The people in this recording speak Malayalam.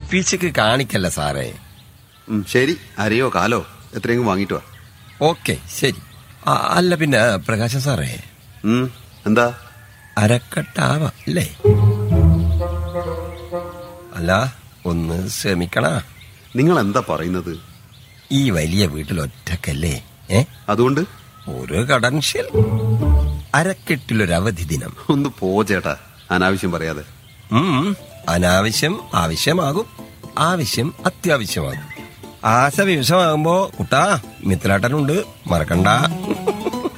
പിശുക്ക് കാണിക്കല്ല സാറേ ഉം, ശരി അരയോ കാലോ എത്രയെങ്കിലും വാങ്ങിട്ട് വാ ഓക്കെ ശരി ആ, അല്ല പിന്നെ പ്രകാശൻ സാറേ ഉം, എന്താ അരക്കട്ടാവാം അല്ലേ അല്ല ഒന്ന് ശ്രമിക്കണ നിങ്ങൾ എന്താ പറയുന്നത് ഈ വലിയ വീട്ടിൽ ഒറ്റക്കല്ലേ ഏ അതുകൊണ്ട് ഒരു കടൻഷ്യൽ അരക്കെട്ടിലൊരു അവധി ദിനം ഒന്ന് പോ ചേട്ടാ അനാവശ്യം പറയാതെ ഉം, അനാവശ്യം ആവശ്യമാകും ആവശ്യം അത്യാവശ്യമാകും ആശ വിവശമാകുമ്പോ കുട്ടാ മിത്രേട്ടനുണ്ട് മറക്കണ്ട